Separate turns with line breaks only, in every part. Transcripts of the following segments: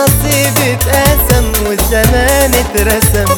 النصيب اتقسم والزمان اترسم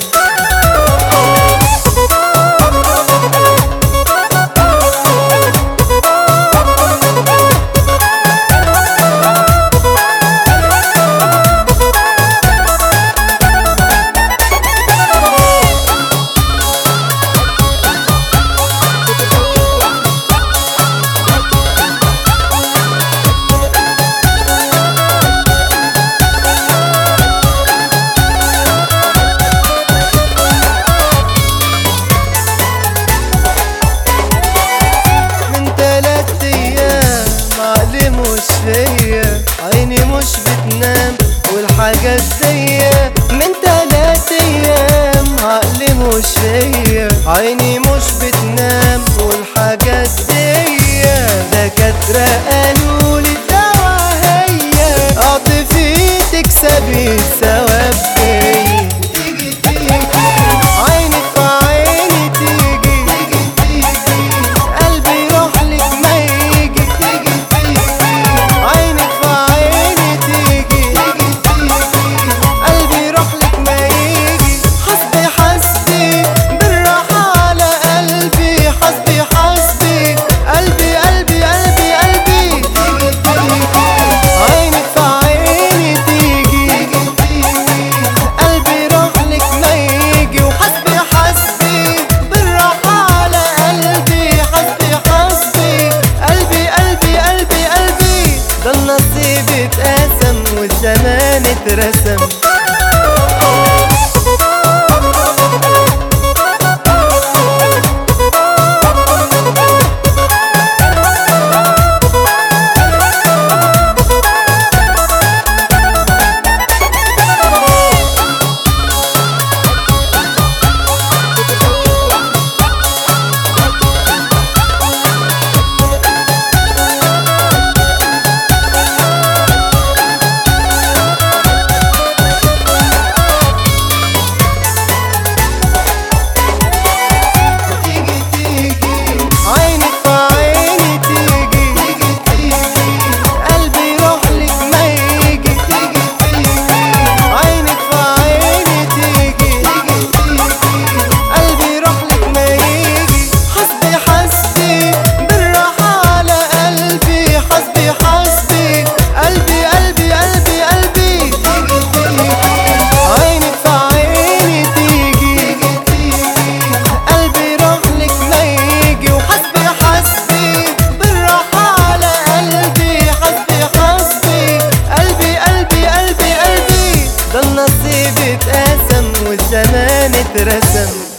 من تلات ايام عقلي مش فيا عيني مش بتنام والحاجات دي من تلات ايام عقلي مش فيا عيني مش بتنام والحاجات دي دكاترة قالوا لي الدوا هي اعطفي تكسبي الثواب فيا تيجي تيجي عينك في عيني تيجي تيجي تيجي قلبي يروح لك ما يجي تيجي تيجي عينك في عيني تيجي تيجي تيجي قلبي يروح لك ما يجي حسبي حسبي بالراحة على قلبي حسبي حسبي قلبي قلبي قلبي قلبي تيجي تيجي عينك في عيني تيجي تيجي تيجي قلبي يروح لك ما يجي وحسبي حسبي بالراحة على قلبي حسبي حسبي قلبي قلبي قلبي قلبي ده النصيب اتقسم والزمان اترسم تيجي تيجي عينك في عيني تيجي تيجي تيجي قلبي يروح لك ما يجي تيجي تيجي عينك في عيني تيجي تيجي تيجي قلبي يروح لك ما يجي حسبي حسبي بالراحة على قلبي حسبي حسبي قلبي قلبي قلبي قلبي تيجي تيجي عينك في عيني تيجي تيجي تيجي قلبي يروح لك ما يجي وحسبي حسبي بالراحة على قلبي حسبي حسبي قلبي قلبي قلبي قلبي ده النصيب اتقسم والزمان اترسم